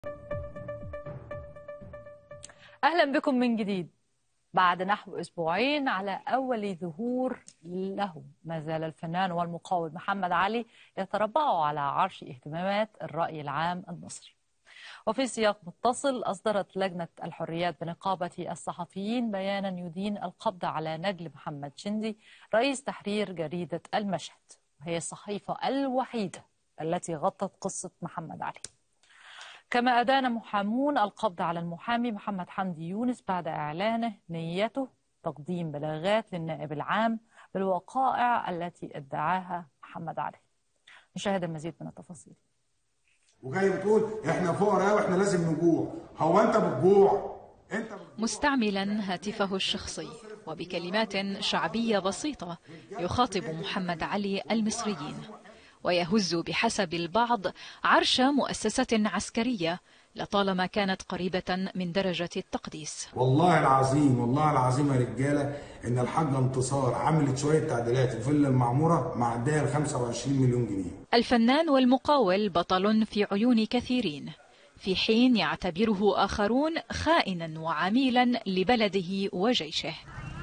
أهلا بكم من جديد بعد نحو أسبوعين على أول ظهور له ما زال الفنان والمقاول محمد علي يتربع على عرش اهتمامات الرأي العام المصري وفي سياق متصل أصدرت لجنة الحريات بنقابة الصحفيين بيانا يدين القبض على نجل محمد شندي رئيس تحرير جريدة المشهد وهي الصحيفة الوحيدة التي غطت قصة محمد علي كما أدان محامون القبض على المحامي محمد حمدي يونس بعد إعلانه نيته تقديم بلاغات للنائب العام بالوقائع التي ادعاها محمد علي نشاهد المزيد من التفاصيل وجاي بتقول احنا فقراء واحنا لازم نجوع هو انت بتجوع انت بتجوع. مستعملا هاتفه الشخصي وبكلمات شعبية بسيطة يخاطب محمد علي المصريين ويهز بحسب البعض عرش مؤسسة عسكرية لطالما كانت قريبة من درجة التقديس والله العظيم والله العظيم يا رجاله ان الحاجه انتصار عملت شويه تعديلات في فيلا المعموره معديه ل 25 مليون جنيه الفنان والمقاول بطل في عيون كثيرين في حين يعتبره آخرون خائنا وعميلا لبلده وجيشه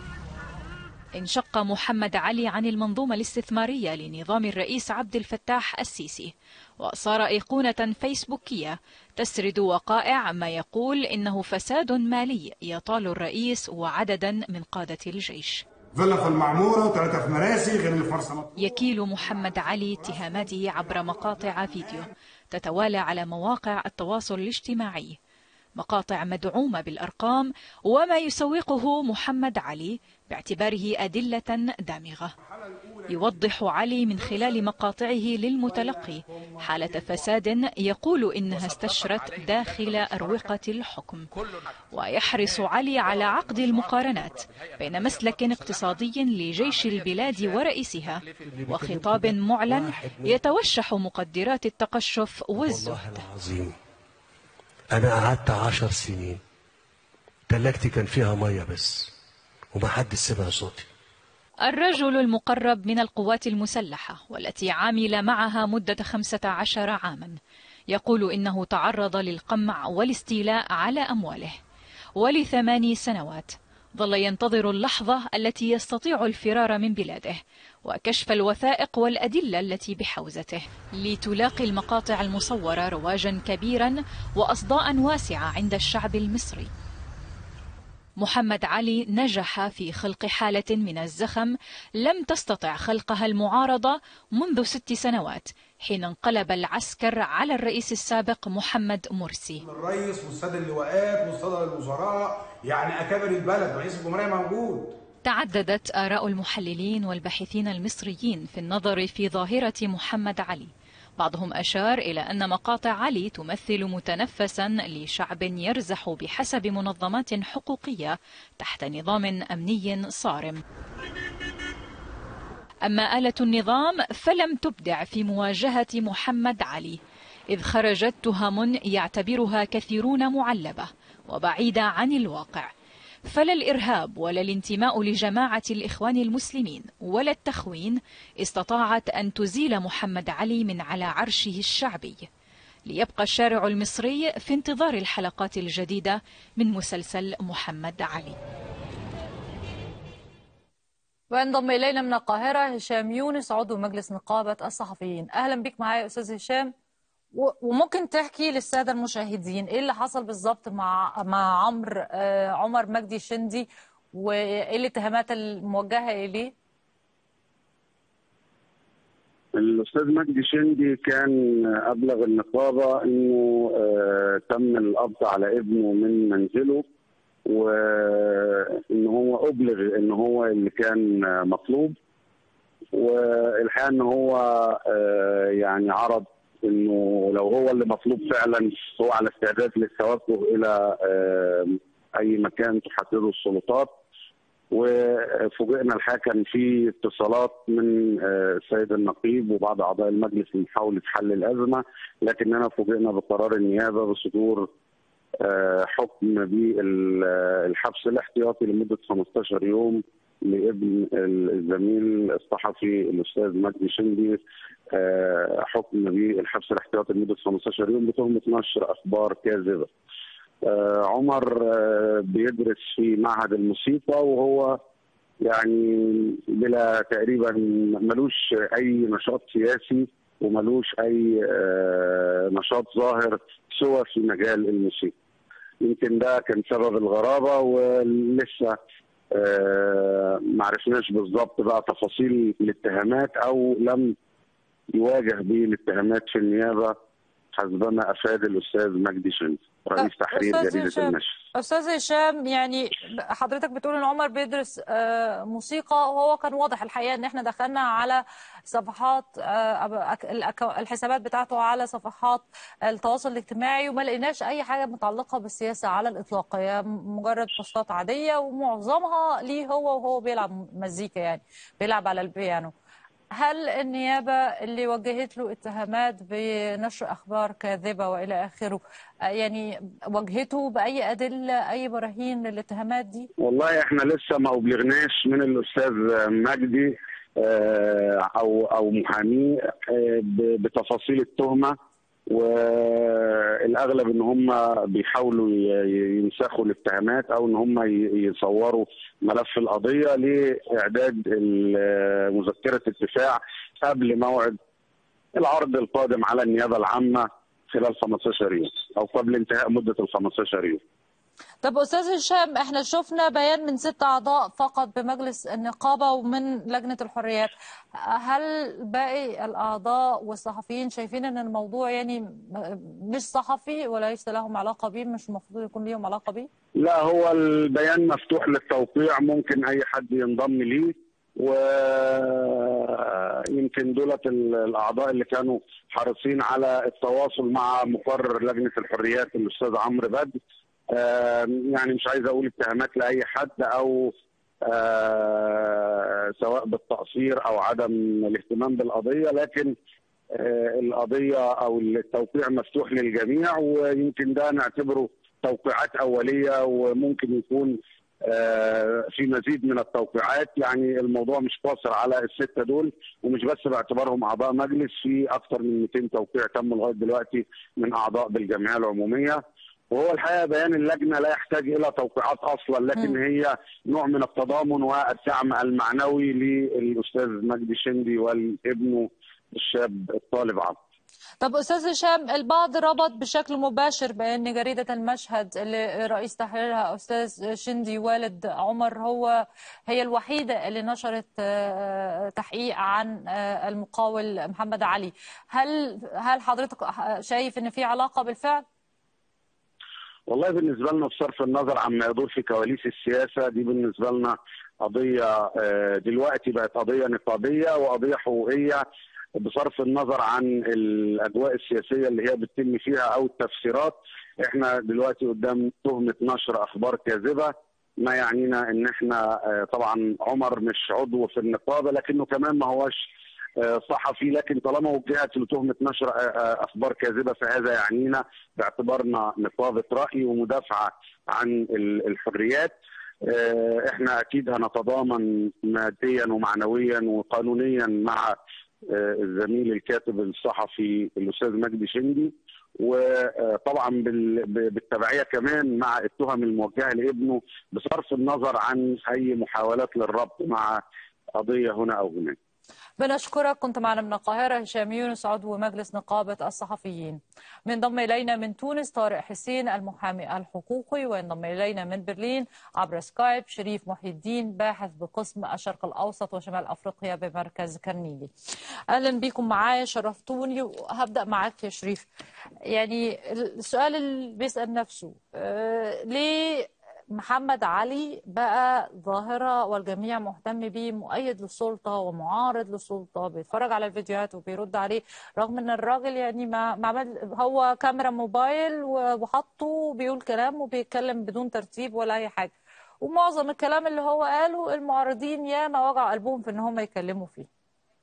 انشق محمد علي عن المنظومة الاستثمارية لنظام الرئيس عبد الفتاح السيسي وصار أيقونة فيسبوكية تسرد وقائع ما يقول إنه فساد مالي يطال الرئيس وعددا من قادة الجيش فيلا في المعموره وثلاثه في مراسي غير الفرصه يكيل محمد علي اتهاماته عبر مقاطع فيديو تتوالى على مواقع التواصل الاجتماعي مقاطع مدعومة بالأرقام وما يسوقه محمد علي باعتباره أدلة دامغة يوضح علي من خلال مقاطعه للمتلقي حالة فساد يقول إنها استشرت داخل أروقة الحكم ويحرص علي على عقد المقارنات بين مسلك اقتصادي لجيش البلاد ورئيسها وخطاب معلن يتوشح مقدرات التقشف والزهد والله العظيم أنا قعدت عشر سنين تلاجتي كان فيها مية بس وما حد سمع صوتي الرجل المقرب من القوات المسلحة والتي عامل معها مدة خمسة عشر عاما يقول إنه تعرض للقمع والاستيلاء على أمواله ولثماني سنوات ظل ينتظر اللحظة التي يستطيع الفرار من بلاده وكشف الوثائق والأدلة التي بحوزته لتلاقي المقاطع المصورة رواجا كبيرا وأصداء واسعة عند الشعب المصري محمد علي نجح في خلق حالة من الزخم لم تستطع خلقها المعارضة منذ ست سنوات حين انقلب العسكر على الرئيس السابق محمد مرسي الرئيس والساده اللواءات والساده الوزراء يعني اكابر البلد رئيس الجمهوريه موجود تعددت آراء المحللين والباحثين المصريين في النظر في ظاهرة محمد علي بعضهم أشار إلى أن مقاطع علي تمثل متنفسا لشعب يرزح بحسب منظمات حقوقية تحت نظام أمني صارم أما آلة النظام فلم تبدع في مواجهة محمد علي إذ خرجت تهم يعتبرها كثيرون معلبة وبعيدة عن الواقع فلا الإرهاب ولا الانتماء لجماعة الإخوان المسلمين ولا التخوين استطاعت أن تزيل محمد علي من على عرشه الشعبي ليبقى الشارع المصري في انتظار الحلقات الجديدة من مسلسل محمد علي وينضم إلينا من القاهرة هشام يونس عضو مجلس نقابة الصحفيين أهلا بك معايا أستاذ هشام و- وممكن تحكي للسادة المشاهدين إيه اللي حصل بالظبط مع مع عمرو آه، عمر مجدي شندي وإيه الاتهامات الموجهة إليه الاستاذ مجدي شندي كان ابلغ النقابه انه آه، تم القبض على ابنه من منزله وان هو ابلغ ان هو اللي كان آه، مطلوب والحقيقه ان هو آه، يعني عرض انه لو هو اللي مطلوب فعلا هو على استعداد للتوجه الى آه، اي مكان تحدده السلطات وفوجئنا الحقيقه كان في اتصالات من آه، السيد النقيب وبعض اعضاء المجلس لمحاوله حل الازمه لكننا فوجئنا بقرار النيابه بصدور آه، حكم بالحبس الاحتياطي لمده 15 يوم لابن الزميل الصحفي الاستاذ مجدي شندي حكم بالحبس الاحتياطي لمده 15 يوم بتهمه نشر اخبار كاذبه. عمر بيدرس في معهد الموسيقى وهو يعني بلا تقريبا ملوش اي نشاط سياسي وملوش اي نشاط ظاهر سوى في مجال الموسيقى. يمكن ده كان سبب الغرابه ولسه ما عرفناش بالظبط بقى تفاصيل الاتهامات او لم يواجه به الاتهامات في النيابه حسبما افاد الاستاذ مجدي شندي رئيس تحرير جريده النشر. استاذ هشام يعني حضرتك بتقول ان عمر بيدرس موسيقى وهو كان واضح الحقيقه ان احنا دخلنا على صفحات الحسابات بتاعته على صفحات التواصل الاجتماعي وما لقيناش اي حاجه متعلقه بالسياسه على الاطلاق هي مجرد بوستات عاديه ومعظمها ليه هو وهو بيلعب مزيكا يعني بيلعب على البيانو. هل النيابة اللي وجهت له اتهامات بنشر أخبار كاذبة وإلى آخره يعني وجهته بأي أدلة أي براهين للاتهامات دي؟ والله إحنا لسه ما أبلغناش من الأستاذ مجدي أو أو محاميه بتفاصيل التهمة والاغلب ان هم بيحاولوا ينسخوا الاتهامات او ان هم يصوروا ملف القضيه لاعداد مذكره الدفاع قبل موعد العرض القادم على النيابه العامه خلال 15 يوم او قبل انتهاء مده ال 15 يوم. طب استاذ هشام احنا شفنا بيان من ست اعضاء فقط بمجلس النقابه ومن لجنه الحريات هل باقي الاعضاء والصحفيين شايفين ان الموضوع يعني مش صحفي وليس لهم علاقه به مش المفروض يكون ليهم علاقه به لا هو البيان مفتوح للتوقيع ممكن اي حد ينضم ليه ويمكن دولت الاعضاء اللي كانوا حريصين على التواصل مع مقرر لجنه الحريات الاستاذ عمرو بدر يعني مش عايز اقول اتهامات لاي حد او سواء بالتقصير او عدم الاهتمام بالقضيه لكن القضيه او التوقيع مفتوح للجميع ويمكن ده نعتبره توقيعات اوليه وممكن يكون في مزيد من التوقيعات يعني الموضوع مش قاصر على السته دول ومش بس باعتبارهم اعضاء مجلس في اكثر من 200 توقيع تم لغايه دلوقتي من اعضاء بالجمعيه العموميه وهو الحقيقه بيان اللجنه لا يحتاج الى توقيعات اصلا لكن م. هي نوع من التضامن والدعم المعنوي للاستاذ مجدي شندي والابن الشاب الطالب عبد. طب استاذ هشام البعض ربط بشكل مباشر بان جريده المشهد اللي رئيس تحريرها استاذ شندي والد عمر هو هي الوحيده اللي نشرت تحقيق عن المقاول محمد علي هل هل حضرتك شايف ان في علاقه بالفعل والله بالنسبه لنا بصرف النظر عما يدور في كواليس السياسه دي بالنسبه لنا قضيه دلوقتي بقت قضيه نقابيه وقضيه حقوقيه بصرف النظر عن الاجواء السياسيه اللي هي بتتم فيها او التفسيرات احنا دلوقتي قدام تهمه نشر اخبار كاذبه ما يعنينا ان احنا طبعا عمر مش عضو في النقابه لكنه كمان ما هوش صحفي لكن طالما وجهت لتهمه نشر اخبار كاذبه فهذا يعنينا باعتبارنا نقابه راي ومدافعه عن الحريات احنا اكيد هنتضامن ماديا ومعنويا وقانونيا مع الزميل الكاتب الصحفي الاستاذ مجدي شندي وطبعا بالتبعيه كمان مع التهم الموجهه لابنه بصرف النظر عن اي محاولات للربط مع قضيه هنا او هناك. بنشكرك كنت معنا من القاهرة هشام يونس عضو مجلس نقابة الصحفيين منضم إلينا من تونس طارق حسين المحامي الحقوقي وينضم إلينا من برلين عبر سكايب شريف محي الدين باحث بقسم الشرق الأوسط وشمال أفريقيا بمركز كرنيلي أهلا بكم معايا شرفتوني وهبدأ معاك يا شريف يعني السؤال اللي بيسأل نفسه آه ليه محمد علي بقى ظاهرة والجميع مهتم بيه مؤيد للسلطة ومعارض للسلطة بيتفرج على الفيديوهات وبيرد عليه رغم ان الراجل يعني ما عمل هو كاميرا موبايل وحطه وبيقول كلام وبيتكلم بدون ترتيب ولا اي حاجة ومعظم الكلام اللي هو قاله المعارضين ياما وجع قلبهم في ان هم يتكلموا فيه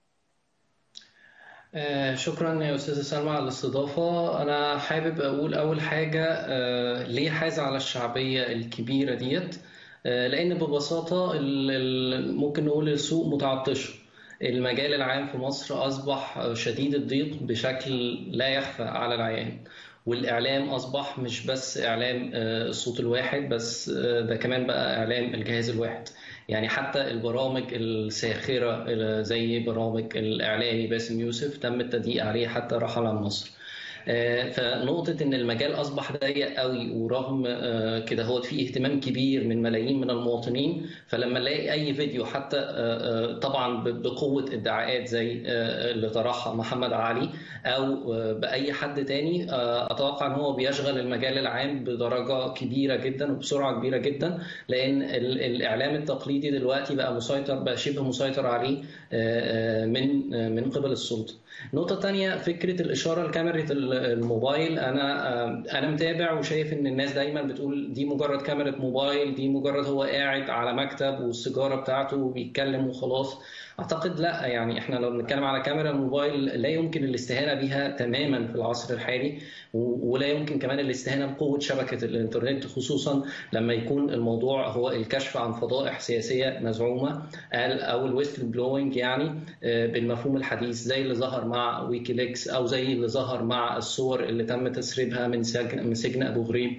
آه شكرا يا استاذه سلمى على الاستضافه انا حابب اقول اول حاجه آه ليه حاز على الشعبيه الكبيره ديت آه لان ببساطه ال ال ممكن نقول السوق متعطشه المجال العام في مصر أصبح شديد الضيق بشكل لا يخفى على العيان والإعلام أصبح مش بس إعلام الصوت الواحد بس ده كمان بقى إعلام الجهاز الواحد يعني حتى البرامج الساخرة زي برامج الإعلامي باسم يوسف تم التضييق عليه حتى رحل عن مصر فنقطة إن المجال أصبح ضيق قوي ورغم كده هو في اهتمام كبير من ملايين من المواطنين فلما نلاقي أي فيديو حتى طبعا بقوة ادعاءات زي اللي طرحها محمد علي أو بأي حد تاني أتوقع إن هو بيشغل المجال العام بدرجة كبيرة جدا وبسرعة كبيرة جدا لأن الإعلام التقليدي دلوقتي بقى مسيطر بقى شبه مسيطر عليه من من قبل السلطة. نقطة تانية فكرة الإشارة لكاميرا الموبايل أنا أنا متابع وشايف إن الناس دايما بتقول دي مجرد كاميرا موبايل دي مجرد هو قاعد على مكتب والسيجارة بتاعته وبيتكلم وخلاص اعتقد لا يعني احنا لو بنتكلم على كاميرا الموبايل لا يمكن الاستهانه بها تماما في العصر الحالي ولا يمكن كمان الاستهانه بقوه شبكه الانترنت خصوصا لما يكون الموضوع هو الكشف عن فضائح سياسيه مزعومه او الويست بلوينج يعني بالمفهوم الحديث زي اللي ظهر مع ويكيليكس او زي اللي ظهر مع الصور اللي تم تسريبها من سجن من سجن ابو غريب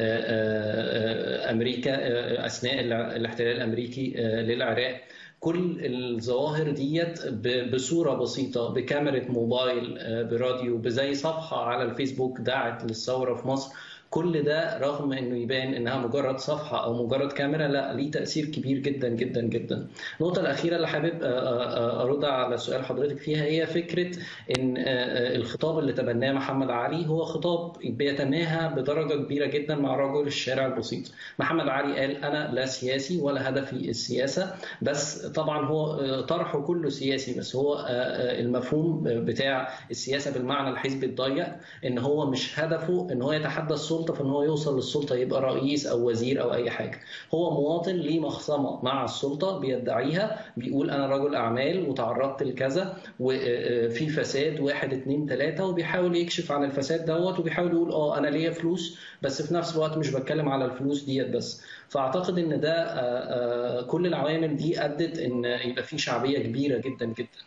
امريكا اثناء الاحتلال الامريكي للعراق كل الظواهر ديت بصوره بسيطه بكاميرا موبايل براديو بزي صفحه على الفيسبوك دعت للثوره في مصر كل ده رغم انه يبان انها مجرد صفحه او مجرد كاميرا لا ليه تاثير كبير جدا جدا جدا. النقطه الاخيره اللي حابب ارد على سؤال حضرتك فيها هي فكره ان الخطاب اللي تبناه محمد علي هو خطاب بيتماهى بدرجه كبيره جدا مع رجل الشارع البسيط. محمد علي قال انا لا سياسي ولا هدفي السياسه بس طبعا هو طرحه كله سياسي بس هو المفهوم بتاع السياسه بالمعنى الحزبي الضيق ان هو مش هدفه ان هو يتحدى السلطه السلطه فان هو يوصل للسلطه يبقى رئيس او وزير او اي حاجه هو مواطن ليه مخصمه مع السلطه بيدعيها بيقول انا رجل اعمال وتعرضت لكذا وفي فساد واحد اتنين تلاته وبيحاول يكشف عن الفساد دوت وبيحاول يقول اه انا ليا فلوس بس في نفس الوقت مش بتكلم على الفلوس ديت بس فاعتقد ان ده كل العوامل دي ادت ان يبقى في شعبيه كبيره جدا جدا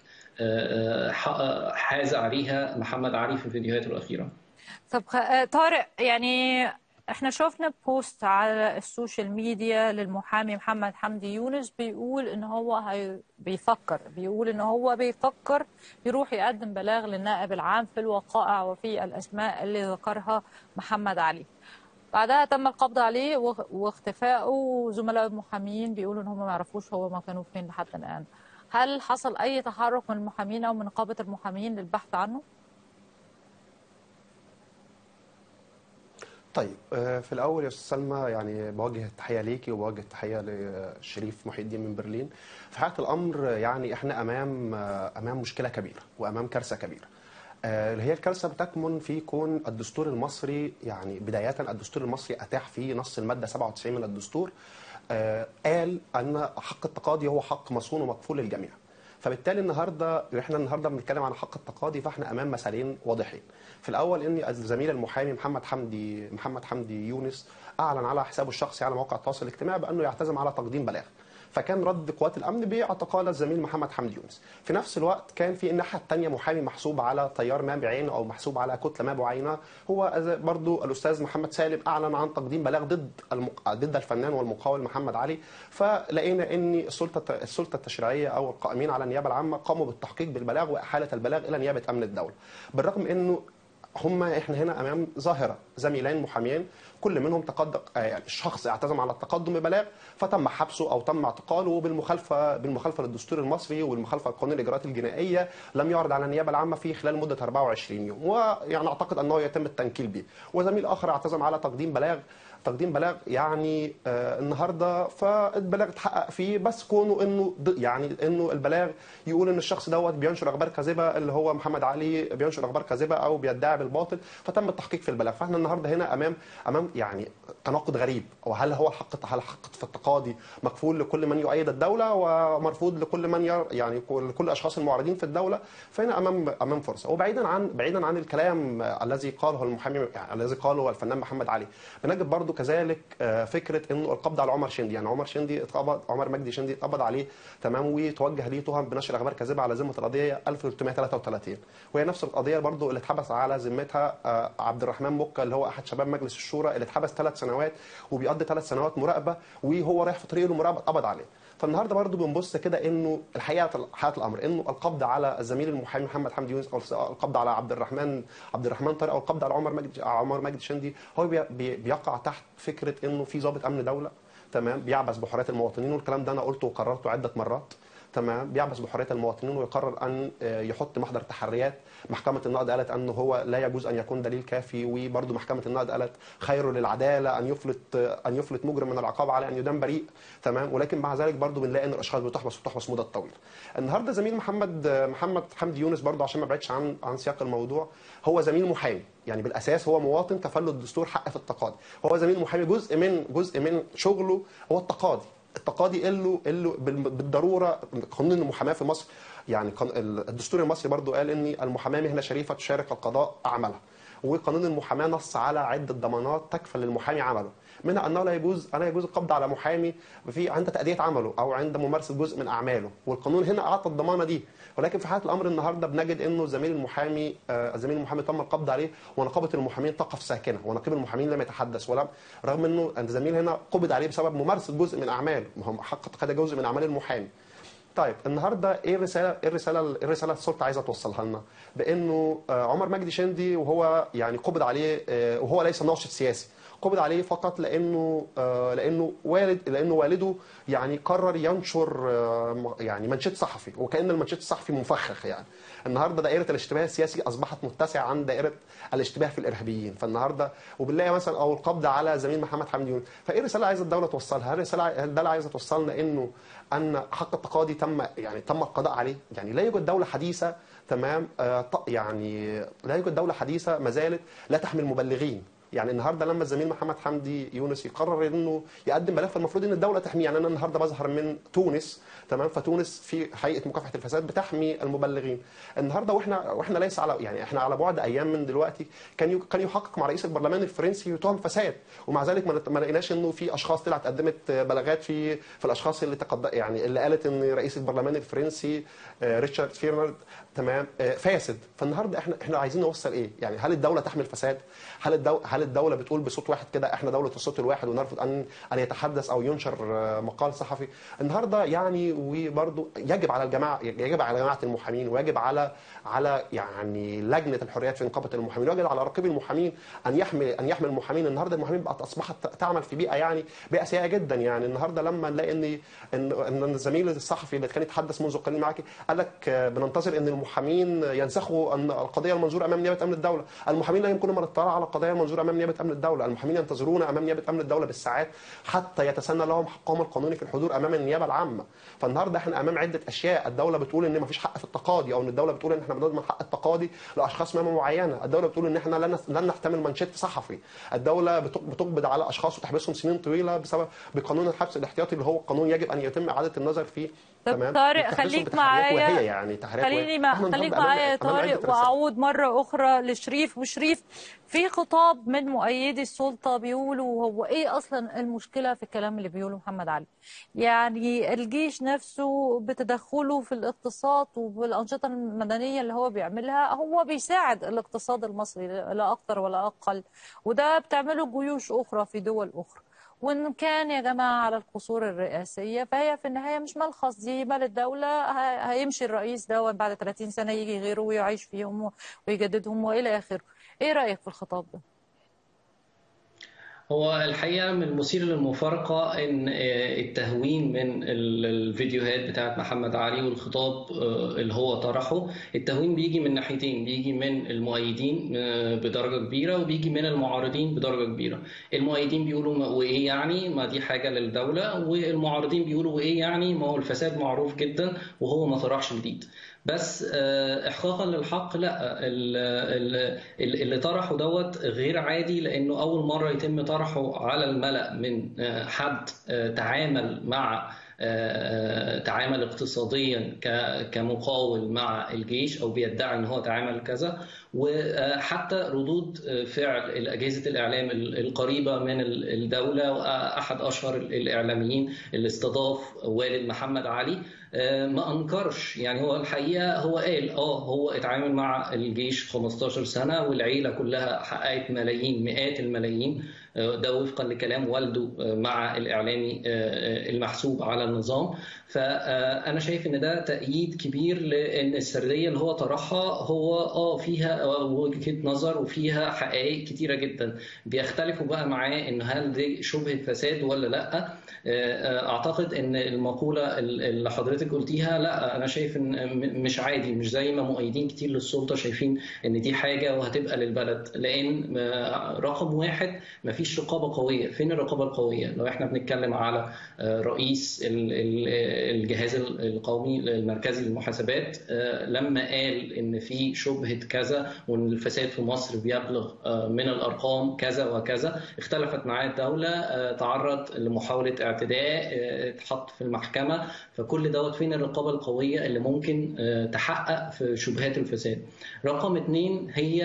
حاز عليها محمد علي في فيديوهاته الاخيره طب طارق يعني احنا شفنا بوست على السوشيال ميديا للمحامي محمد حمدي يونس بيقول ان هو هي بيفكر بيقول ان هو بيفكر يروح يقدم بلاغ للنائب العام في الوقائع وفي الاسماء اللي ذكرها محمد علي بعدها تم القبض عليه واختفائه وزملاء المحامين بيقولوا ان هم ما يعرفوش هو ما كانوا فين لحد الان هل حصل اي تحرك من المحامين او من نقابه المحامين للبحث عنه؟ طيب في الاول يا استاذ سلمى يعني بوجه التحيه ليكي وبوجه التحيه للشريف محي الدين من برلين في حقيقه الامر يعني احنا امام امام مشكله كبيره وامام كارثه كبيره اللي هي الكارثه بتكمن في كون الدستور المصري يعني بدايه الدستور المصري اتاح فيه نص الماده 97 من الدستور قال ان حق التقاضي هو حق مصون ومكفول للجميع فبالتالي النهارده احنا النهارده بنتكلم عن حق التقاضي فاحنا امام مثالين واضحين في الاول ان الزميل المحامي محمد حمدي محمد حمدي يونس اعلن على حسابه الشخصي على مواقع التواصل الاجتماعي بانه يعتزم على تقديم بلاغ فكان رد قوات الامن باعتقال الزميل محمد حمدي يونس في نفس الوقت كان في الناحيه الثانيه محامي محسوب على تيار ما بعينه او محسوب على كتله ما بعينها هو برضو الاستاذ محمد سالم اعلن عن تقديم بلاغ ضد المق... ضد الفنان والمقاول محمد علي فلقينا ان السلطه السلطه التشريعيه او القائمين على النيابه العامه قاموا بالتحقيق بالبلاغ واحاله البلاغ الى نيابه امن الدوله بالرغم انه هم احنا هنا امام ظاهره زميلين محاميين كل منهم تقدم يعني الشخص اعتزم على التقدم ببلاغ فتم حبسه او تم اعتقاله بالمخالفه بالمخالفه للدستور المصري والمخالفه لقانون الاجراءات الجنائيه لم يعرض على النيابه العامه في خلال مده 24 يوم ويعني اعتقد انه يتم التنكيل به وزميل اخر اعتزم على تقديم بلاغ تقديم بلاغ يعني آه النهارده فالبلاغ اتحقق فيه بس كونه انه يعني انه البلاغ يقول ان الشخص دوت بينشر اخبار كاذبه اللي هو محمد علي بينشر اخبار كاذبه او بيدعي بالباطل فتم التحقيق في البلاغ فاحنا النهارده هنا امام امام عن يعني تناقض غريب وهل هو الحق هل الحق في التقاضي مكفول لكل من يؤيد الدوله ومرفوض لكل من ير يعني لكل الاشخاص المعارضين في الدوله فهنا امام امام فرصه وبعيدا عن بعيدا عن الكلام الذي قاله المحامي يعني الذي قاله الفنان محمد علي بنجد برضو كذلك فكره انه القبض على عمر شندي يعني عمر شندي اتقبض عمر مجدي شندي اتقبض عليه تمام وتوجه ليه تهم بنشر اخبار كاذبه على ذمه القضيه 1333 وهي نفس القضيه برضو اللي اتحبس على ذمتها عبد الرحمن مكه اللي هو احد شباب مجلس الشورى اللي اتحبس ثلاث سنوات وبيقضي ثلاث سنوات مراقبه وهو رايح في طريق المراقبه اتقبض عليه فالنهارده برضو بنبص كده انه الحقيقه حقيقه الامر انه القبض على الزميل المحامي محمد حمدي يونس او القبض على عبد الرحمن عبد الرحمن طارق او القبض على عمر مجدي عمر مجدي شندي هو بي بيقع تحت فكره انه في ضابط امن دوله تمام بيعبث بحريات المواطنين والكلام ده انا قلته وكررته عده مرات تمام بيعبث بحريه المواطنين ويقرر ان يحط محضر تحريات محكمه النقد قالت انه هو لا يجوز ان يكون دليل كافي وبرضه محكمه النقد قالت خير للعداله ان يفلت ان يفلت مجرم من العقاب على ان يدان بريء تمام ولكن مع ذلك برضه بنلاقي ان الاشخاص بتحبس وتحبس مده طويله النهارده زميل محمد محمد حمدي يونس برضه عشان ما بعدش عن عن سياق الموضوع هو زميل محامي يعني بالاساس هو مواطن كفله الدستور حق في التقاضي هو زميل محامي جزء من جزء من شغله هو التقاضي التقاضي له له بالضروره قانون المحاماه في مصر يعني الدستور المصري برضو قال ان المحاماه مهنه شريفه تشارك القضاء عملها وقانون المحاماه نص على عده ضمانات تكفل للمحامي عمله منها انه لا يجوز انا يجوز القبض على محامي في عند تاديه عمله او عند ممارسه جزء من اعماله والقانون هنا اعطى الضمانه دي ولكن في حاله الامر النهارده بنجد انه زميل المحامي آه زميل المحامي تم القبض عليه ونقابه المحامين تقف ساكنه ونقيب المحامين لم يتحدث ولا رغم انه الزميل هنا قبض عليه بسبب ممارسه جزء من اعماله ما هو حق هذا جزء من اعمال المحامي طيب النهارده ايه الرساله ايه الرساله ايه الرساله السلطه عايزه توصلها لنا بانه عمر مجدي شندي وهو يعني قبض عليه وهو ليس ناشط سياسي قبض عليه فقط لانه لانه والد لانه والده يعني قرر ينشر يعني منشط صحفي وكان المنشط الصحفي مفخخ يعني النهارده دائره الاشتباه السياسي اصبحت متسعه عن دائره الاشتباه في الارهابيين فالنهارده وبنلاقي مثلا او القبض على زميل محمد حمدي يونس فايه الرساله عايزه الدوله توصلها؟ هل الرساله الدوله عايزه توصلنا انه ان حق التقاضي تم يعني تم القضاء عليه يعني لا يوجد دوله حديثه تمام آه يعني لا يوجد دوله حديثه ما زالت لا تحمل مبلغين يعني النهارده لما الزميل محمد حمدي يونس يقرر انه يقدم ملف المفروض ان الدوله تحميه يعني انا النهارده بظهر من تونس تمام فتونس في هيئه مكافحه الفساد بتحمي المبلغين النهارده واحنا واحنا ليس على يعني احنا على بعد ايام من دلوقتي كان كان يحقق مع رئيس البرلمان الفرنسي تهم فساد ومع ذلك ما لقيناش انه في اشخاص طلعت قدمت بلاغات في في الاشخاص اللي تقد يعني اللي قالت ان رئيس البرلمان الفرنسي ريتشارد فيرنر تمام فاسد فالنهارده احنا احنا عايزين نوصل ايه يعني هل الدوله تحمل فساد هل الدوله هل الدوله بتقول بصوت واحد كده احنا دوله الصوت الواحد ونرفض ان ان يتحدث او ينشر مقال صحفي النهارده يعني وبرضه يجب على الجماعه يجب على جماعه المحامين ويجب على على يعني لجنه الحريات في نقابه المحامين ويجب على رقيب المحامين ان يحمل ان يحمل المحامين النهارده المحامين بقت اصبحت تعمل في بيئه يعني بيئه سيئه جدا يعني النهارده لما نلاقي ان ان الزميل الصحفي اللي كان يتحدث منذ قليل معاك قال لك بننتظر ان المحامين ينسخوا ان القضيه المنظوره امام نيابه امن الدوله المحامين لا يمكنهم الاطلاع على القضايا المنظوره امام نيابه امن الدوله المحامين ينتظرون امام نيابه امن الدوله بالساعات حتى يتسنى لهم حقهم القانوني في الحضور امام النيابه العامه فالنهارده احنا امام عده اشياء الدوله بتقول ان ما فيش حق في التقاضي او ان الدوله بتقول ان احنا بنضمن حق التقاضي لاشخاص مهمه معينه الدوله بتقول ان احنا لن لن نحتمل منشط صحفي الدوله بتقبض على اشخاص وتحبسهم سنين طويله بسبب بقانون الحبس الاحتياطي اللي هو قانون يجب ان يتم اعاده النظر فيه طب طارق خليك معايا يعني خليني ما خليك معايا يا طارق واعود مره اخرى لشريف وشريف في خطاب من مؤيدي السلطه بيقولوا هو ايه اصلا المشكله في الكلام اللي بيقوله محمد علي يعني الجيش نفسه بتدخله في الاقتصاد وبالانشطه المدنيه اللي هو بيعملها هو بيساعد الاقتصاد المصري لا اكثر ولا اقل وده بتعمله جيوش اخرى في دول اخرى وان كان يا جماعه على القصور الرئاسيه فهي في النهايه مش مال خاص دي مال الدوله هيمشي الرئيس ده بعد 30 سنه يجي غيره ويعيش فيهم ويجددهم والى اخره ايه رايك في الخطاب ده هو الحقيقه من المثير للمفارقه ان التهوين من الفيديوهات بتاعت محمد علي والخطاب اللي هو طرحه التهوين بيجي من ناحيتين بيجي من المؤيدين بدرجه كبيره وبيجي من المعارضين بدرجه كبيره المؤيدين بيقولوا وايه يعني ما دي حاجه للدوله والمعارضين بيقولوا وايه يعني ما هو الفساد معروف جدا وهو ما طرحش جديد بس احقاقا للحق لا اللي طرحه دوت غير عادي لانه اول مره يتم طرحه على الملا من حد تعامل مع تعامل اقتصاديا كمقاول مع الجيش او بيدعي ان هو تعامل كذا وحتى ردود فعل اجهزه الاعلام القريبه من الدوله واحد اشهر الاعلاميين اللي استضاف والد محمد علي ما انكرش يعني هو الحقيقه هو قال اه هو اتعامل مع الجيش 15 سنه والعيله كلها حققت ملايين مئات الملايين ده وفقا لكلام والده مع الاعلامي المحسوب على النظام فانا شايف ان ده تأييد كبير لان السرديه اللي هو طرحها هو اه فيها وجهه نظر وفيها حقائق كتيره جدا بيختلفوا بقى معاه ان هل دي شبهه فساد ولا لا اعتقد ان المقوله اللي حضرتك قلتيها لا انا شايف ان مش عادي مش زي ما مؤيدين كتير للسلطه شايفين ان دي حاجه وهتبقى للبلد لان رقم واحد ما فيش رقابه قويه فين الرقابه القويه لو احنا بنتكلم على رئيس الجهاز القومي المركزي للمحاسبات لما قال ان في شبهه كذا وان الفساد في مصر بيبلغ من الارقام كذا وكذا اختلفت معاه الدوله تعرض لمحاوله اعتداء اتحط في المحكمه فكل دوت فين الرقابه القويه اللي ممكن تحقق في شبهات الفساد رقم اثنين هي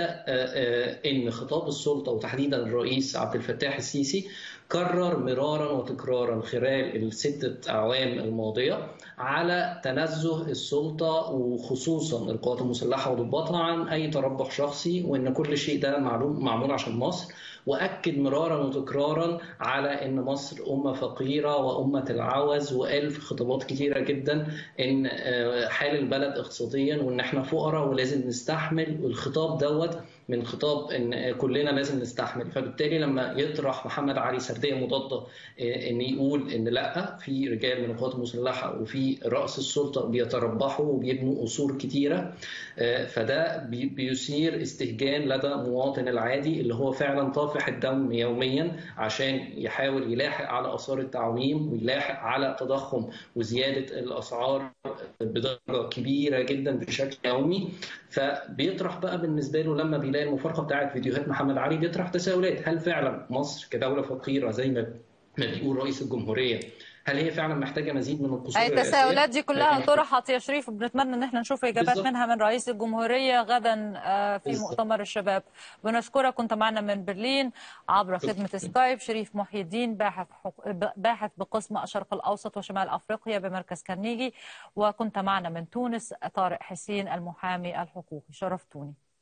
ان خطاب السلطه وتحديدا الرئيس عبد الفتاح السيسي كرر مرارا وتكرارا خلال الستة أعوام الماضية على تنزه السلطة وخصوصا القوات المسلحة وضباطها عن أي تربح شخصي وإن كل شيء ده معلوم معمول عشان مصر واكد مرارا وتكرارا على ان مصر امه فقيره وامه العوز وقال في خطابات كثيره جدا ان حال البلد اقتصاديا وان احنا فقراء ولازم نستحمل والخطاب دوت من خطاب ان كلنا لازم نستحمل فبالتالي لما يطرح محمد علي سرديه مضاده ان يقول ان لا في رجال من القوات المسلحه وفي راس السلطه بيتربحوا وبيبنوا قصور كتيره فده بيثير استهجان لدى المواطن العادي اللي هو فعلا طافح الدم يوميا عشان يحاول يلاحق على اثار التعويم ويلاحق على تضخم وزياده الاسعار بدرجه كبيره جدا بشكل يومي فبيطرح بقى بالنسبه له لما بيلاقي المفارقه بتاعت فيديوهات محمد علي بيطرح تساؤلات هل فعلا مصر كدوله فقيره زي ما بيقول رئيس الجمهوريه هل هي فعلا محتاجه مزيد من القصور اي التساؤلات دي كلها طرحت يا شريف وبنتمنى ان احنا نشوف اجابات بالزبط. منها من رئيس الجمهوريه غدا في بالزبط. مؤتمر الشباب بنشكرك كنت معنا من برلين عبر خدمه سكايب شريف محي الدين باحث حق... باحث بقسم الشرق الاوسط وشمال افريقيا بمركز كارنيجي وكنت معنا من تونس طارق حسين المحامي الحقوقي شرفتوني